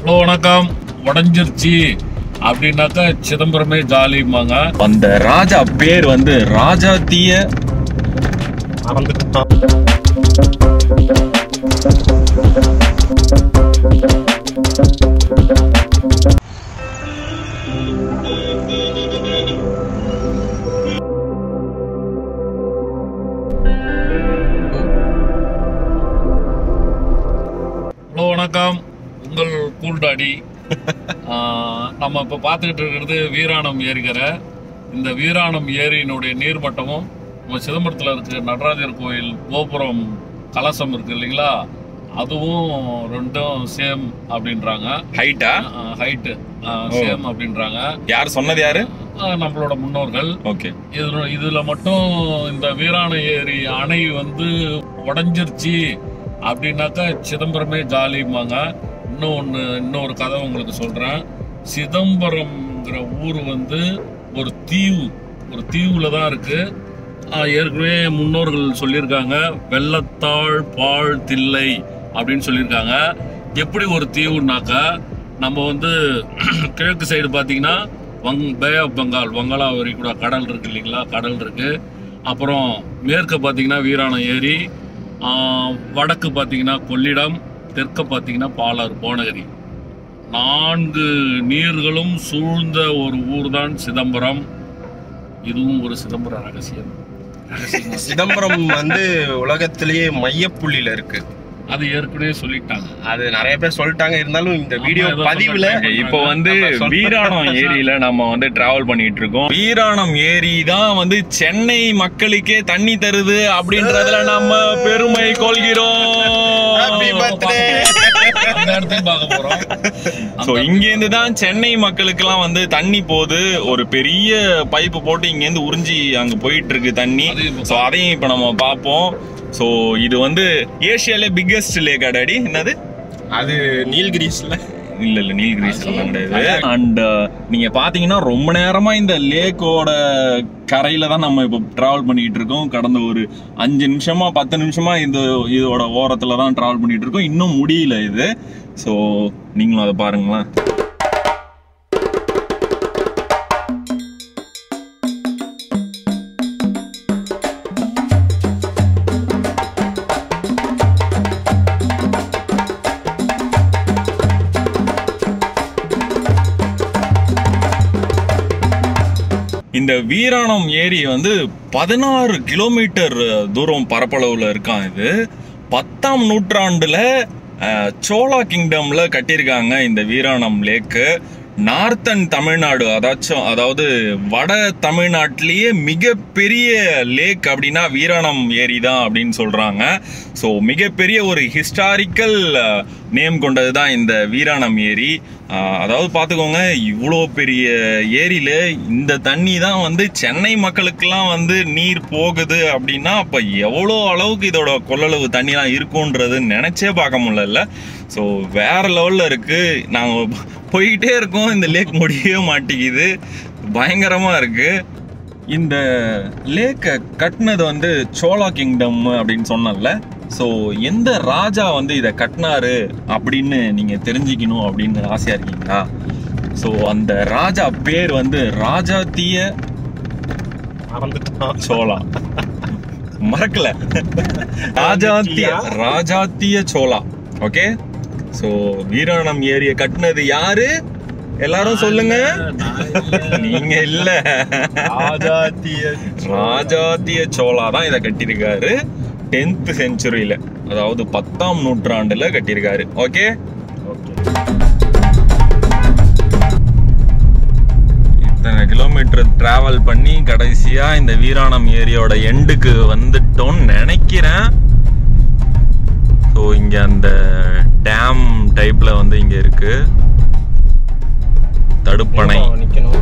Hello வணக்கம் உடஞ்சிருச்சு அப்படின்னாக்கா சிதம்பரமே ஜாலிம்பாங்க அந்த ராஜா பேர் வந்து ராஜாத்திய ஹலோ வணக்கம் உங்கள் கூல்டாடி ஆஹ், நம்ம இப்போ பார்த்துக்கிட்டு இருக்கிறது வீராணம் ஏரிக்கரை இந்த வீராணம் ஏரியினுடைய நீர்மட்டமும் நம்ம சிதம்பரத்தில் இருக்க நடராஜர் கோயில் கோபுரம் கலசம் இருக்கு இல்லைங்களா அதுவும் ரெண்டும் சேம் அப்படின்றாங்க ஹைட்டா ஹைட்டு ஓ. சேம் அப்படின்றாங்க யார் சொன்னது யாரு ஆஹ், நம்மளோட முன்னோர்கள் ஓகே இதுல இதுல மட்டும் இந்த வீராண ஏரி அணை வந்து உடஞ்சிருச்சு அப்படின்னாக்கா சிதம்பரமே ஜாலிம்பாங்க இன்னும் ஒன்று இன்னொரு கதை உங்களுக்கு சொல்றேன் சிதம்பரம்ங்கிற ஊர் வந்து ஒரு தீவு ஒரு தீவுல தான் இருக்கு ஆஹ் ஏற்கனவே முன்னோர்கள் சொல்லியிருக்காங்க வெள்ளத்தாள் பாழ் தில்லை அப்படின்னு சொல்லியிருக்காங்க எப்படி ஒரு தீவுனாக்கா நம்ம வந்து கிழக்கு சைடு பார்த்தீங்கன்னா வங் பே ஆஃப் பெங்கால் வங்காளா கூட கடல் இருக்கு இல்லைங்களா கடல் இருக்கு அப்புறம் மேற்கு பார்த்தீங்கன்னா வீராணம் ஏரி ஆஹ் வடக்கு பார்த்தீங்கன்னா கொள்ளிடம் தெற்கு பார்த்தீங்கன்னா பாலாறு போனகிரி நான்கு நீர்களும் சூழ்ந்த ஒரு ஊர் தான் சிதம்பரம் இதுவும் ஒரு சிதம்பரம் ரகசியம் ரகசியமா சிதம்பரம் வந்து உலகத்திலேயே மையப்புள்ளியில இருக்கு அது ஏற்கனவே சொல்லிட்டாங்க அது நிறைய பேர் சொல்லிட்டாங்க இருந்தாலும் இந்த ஆமா, வீடியோ ஏதோ பதிவுல சொன்னாங்க. இப்போ வந்து நம்ம சொல்றோம். வீராணம் ஏரியில நம்ம வந்து டிராவல் பண்ணிட்டு இருக்கோம் வீராணம் ஏரி தான் வந்து சென்னை மக்களுக்கே தண்ணி தருது அப்படின்றதுல நம்ம பெருமை Happy கொள்கிறோம் birthday. அந்த இடத்தையும் பார்க்க போறோம் சோ இங்க இருந்து தான் சென்னை மக்களுக்கெல்லாம் வந்து தண்ணி போகுது ஒரு பெரிய பைப்பு போட்டு இங்க இருந்து உறிஞ்சி அங்க போயிட்டு இருக்கு தண்ணி அது இப்ப சோ அதையும் இப்ப நம்ம பார்ப்போம் சோ இது வந்து ஏசியாலே பிக்கெஸ்ட் லேக் டாடி என்னது அது நீல்கிரிஸ்ல இல்ல இல்ல நீல்கிரிஸ் எல்லாம் கிடையாது அண்ட் நீங்க பாத்தீங்கன்னா ரொம்ப நேரமா இந்த லேக்கோட கரையில தான் நம்ம இப்போ டிராவல் பண்ணிட்டு இருக்கோம் கடந்த ஒரு அஞ்சு நிமிஷமா பத்து நிமிஷமா இந்த இதோட ஓரத்துல தான் டிராவல் பண்ணிட்டு இருக்கோம் இன்னும் முடியல இது சோ நீங்களும் அதை பாருங்களேன் இந்த வீராணம் ஏரி வந்து பதினாறு கிலோமீட்டர் தூரம் பரப்பளவுல இருக்கான் இது பத்தாம் நூற்றாண்டுல அஹ், சோழா கிங்டம்ல கட்டியிருக்காங்க இந்த வீராணம் லேக்கு நார்த்தன் தமிழ்நாடு அதாச்சும் அதாவது வட தமிழ்நாட்டிலேயே மிகப்பெரிய லேக் அப்படின்னா வீராணம் ஏரி தான் அப்படின்னு சொல்றாங்க ஸோ மிகப்பெரிய ஒரு ஹிஸ்டாரிக்கல் நேம் கொண்டது தான் இந்த வீராணம் ஏரி அஹ், அதாவது பார்த்துக்கோங்க இவ்வளோ பெரிய ஏரியில இந்த தண்ணி தான் வந்து சென்னை மக்களுக்கெல்லாம் வந்து நீர் போகுது அப்படின்னா அப்போ எவ்வளோ அளவுக்கு இதோட கொள்ளளவு தண்ணிலாம் இருக்குன்றது நினைச்சே பார்க்க முடியல ஸோ வேற லெவலில் இருக்கு நாங்கள் போய்கிட்டே இருக்கோம் இந்த லேக் முடியவே மாட்டேங்குது பயங்கரமா இருக்கு இந்த லேக்கை கட்டினது வந்து சோழா கிங்டம் அப்படின்னு சொன்னல ஸோ எந்த ராஜா வந்து இதை கட்டினாரு அப்படின்னு நீங்க தெரிஞ்சுக்கணும் அப்படின்னு ஆசையா இருக்கீங்களா ஸோ அந்த ராஜா பேர் வந்து ராஜாத்திய மறந்துட்டான் சோழா மறக்கல ராஜாத்திய ராஜாத்திய சோழா ஓகே ஸோ வீராணம் ஏரியை கட்டினது யாரு எல்லாரும் சொல்லுங்க நீங்க இல்ல ராஜாத்திய ராஜாத்திய சோழா தான் இதை கட்டியிருக்காரு டென்த் செஞ்சுரியில அதாவது பத்தாம் நூற்றாண்டுல கட்டியிருக்காரு ஓகே இத்தனை கிலோமீட்டர் டிராவல் பண்ணி கடைசியா இந்த வீராணம் ஏரியோட எண்டுக்கு வந்துட்டோம்னு நினைக்கிறேன் ஸோ இங்க அந்த டேம் டைப்ல வந்து இங்க இருக்கு தடுப்பணை நிக்கணும்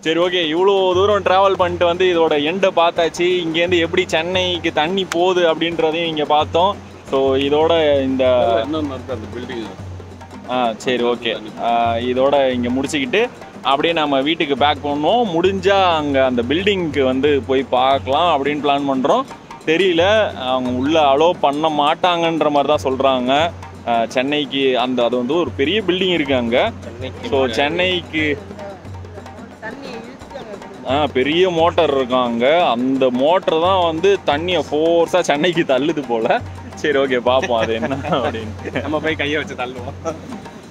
சரி ஓகே இவ்வளோ தூரம் டிராவல் பண்ணிட்டு வந்து இதோட எண்டை பார்த்தாச்சு இங்கேருந்து எப்படி சென்னைக்கு தண்ணி போகுது அப்படின்றதையும் இங்கே பார்த்தோம் ஸோ இதோட இந்த என்னென்ன இருக்கு அந்த பில்டிங் ஆ சரி ஓகே இதோட இங்கே முடிச்சுக்கிட்டு அப்படியே நம்ம வீட்டுக்கு பேக் பண்ணோம் முடிஞ்சா அங்கே அந்த பில்டிங்க்கு வந்து போய் பார்க்கலாம் அப்படின்னு பிளான் பண்ணுறோம் தெரியல அவங்க உள்ள அலோவ் பண்ண மாட்டாங்கன்ற மாதிரி தான் சொல்கிறாங்க சென்னைக்கு அந்த அது வந்து ஒரு பெரிய பில்டிங் இருக்கு அங்கே ஸோ சென்னைக்கு ஆ பெரிய மோட்டார் இருக்கும் அங்கே அந்த மோட்டர் தான் வந்து தண்ணியை ஃபோர்ஸாக சென்னைக்கு தள்ளுது போல சரி ஓகே பார்ப்போம் அது என்ன அப்படின்ட்டு நம்ம போய் கையை வச்சு தள்ளுவோம்